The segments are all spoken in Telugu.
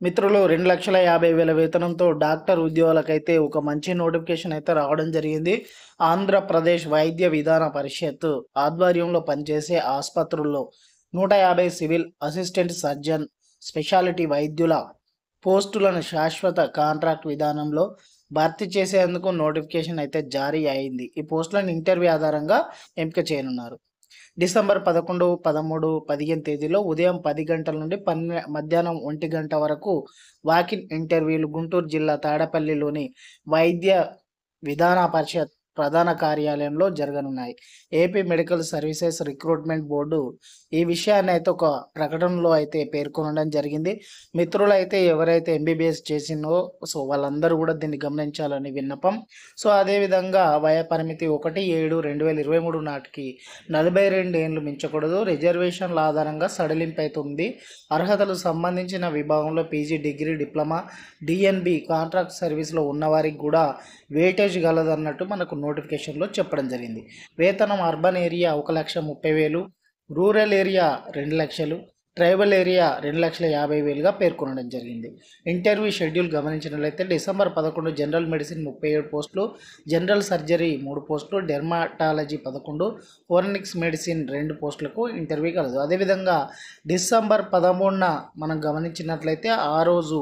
మిత్రులు రెండు లక్షల యాభై వేల వేతనంతో డాక్టర్ ఉద్యోగులకైతే ఒక మంచి నోటిఫికేషన్ అయితే రావడం జరిగింది ఆంధ్రప్రదేశ్ వైద్య విధాన పరిషత్ ఆధ్వర్యంలో పనిచేసే ఆసుపత్రుల్లో నూట యాభై సివిల్ అసిస్టెంట్ సర్జన్ స్పెషాలిటీ వైద్యుల పోస్టులను శాశ్వత కాంట్రాక్ట్ విధానంలో భర్తీ చేసేందుకు నోటిఫికేషన్ అయితే జారీ అయింది ఈ పోస్టులను ఇంటర్వ్యూ ఆధారంగా ఎంపిక చేయనున్నారు డిసెంబర్ పదకొండు పదమూడు పదిహేను తేదీలో ఉదయం పది గంటల నుండి పన్నె మధ్యాహ్నం ఒంటి గంట వరకు వాకిన్ ఇంటర్వ్యూలు గుంటూరు జిల్లా తాడపల్లిలోని వైద్య విధాన పరిషత్ ప్రధాన కార్యాలయంలో జరగనున్నాయి AP medical services recruitment board ఈ విషయాన్ని అయితే ఒక ప్రకటనలో అయితే పేర్కొనడం జరిగింది మిత్రులు అయితే ఎవరైతే ఎంబీబీఎస్ చేసిందో సో వాళ్ళందరూ కూడా దీన్ని గమనించాలని విన్నపం సో అదేవిధంగా వయ పరిమితి ఒకటి ఏడు రెండు వేల ఇరవై మూడు నాటికి నలభై రెండు ఏళ్ళు మించకూడదు రిజర్వేషన్ల ఆధారంగా సడలింపు అవుతుంది అర్హతలు సంబంధించిన విభాగంలో PG degree diploma DNB contract సర్వీస్లో ఉన్నవారికి కూడా వెయిటేజ్ గలదన్నట్టు మనకు నోటిఫికేషన్లో చెప్పడం జరిగింది వేతనం అర్బన్ ఏరియా ఒక లక్ష ముప్పై వేలు రూరల్ ఏరియా రెండు లక్షలు ట్రైబల్ ఏరియా రెండు లక్షల యాభై వేలుగా పేర్కొనడం జరిగింది ఇంటర్వ్యూ షెడ్యూల్ గమనించినట్లయితే డిసెంబర్ పదకొండు జనరల్ మెడిసిన్ ముప్పై ఏడు పోస్టులు జనరల్ సర్జరీ మూడు పోస్టులు డెర్మాటాలజీ పదకొండు ఫోరెనిక్స్ మెడిసిన్ రెండు పోస్టులకు ఇంటర్వ్యూ కలదు అదేవిధంగా డిసెంబర్ పదమూడున మనం గమనించినట్లయితే ఆ రోజు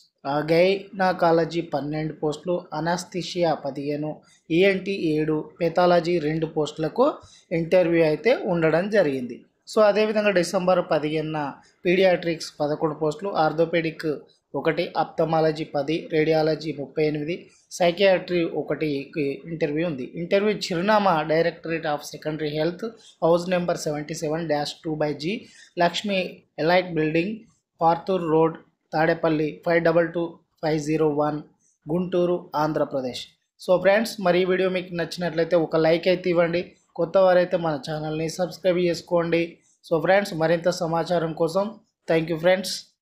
గైనకాలజీ పన్నెండు పోస్టులు అనాస్థిషియా పదిహేను ఈఎన్టీ ఏడు పెథాలజీ రెండు పోస్టులకు ఇంటర్వ్యూ అయితే ఉండడం జరిగింది సో అదేవిధంగా డిసెంబర్ పదిహేనున పీడియాట్రిక్స్ పదకొండు పోస్టులు ఆర్థోపెడిక్ ఒకటి అప్థమాలజీ పది రేడియాలజీ ముప్పై ఎనిమిది సైకియాట్రీ ఒకటి ఇంటర్వ్యూ ఉంది ఇంటర్వ్యూ చిరునామా directorate of secondary health house number seventy seven dash two by G Lakshmi elite building Parthur road Tadepalli five double two five zero one Guntur Andhra Pradesh so friends మరి ఈ వీడియో మీకు నచ్చినట్లయితే ఒక లైక్ అయితే ఇవ్వండి కొత్త వారైతే మన ఛానల్ని సబ్స్క్రైబ్ చేసుకోండి సో ఫ్రెండ్స్ మరింత సమాచారం కోసం థ్యాంక్ యూ ఫ్రెండ్స్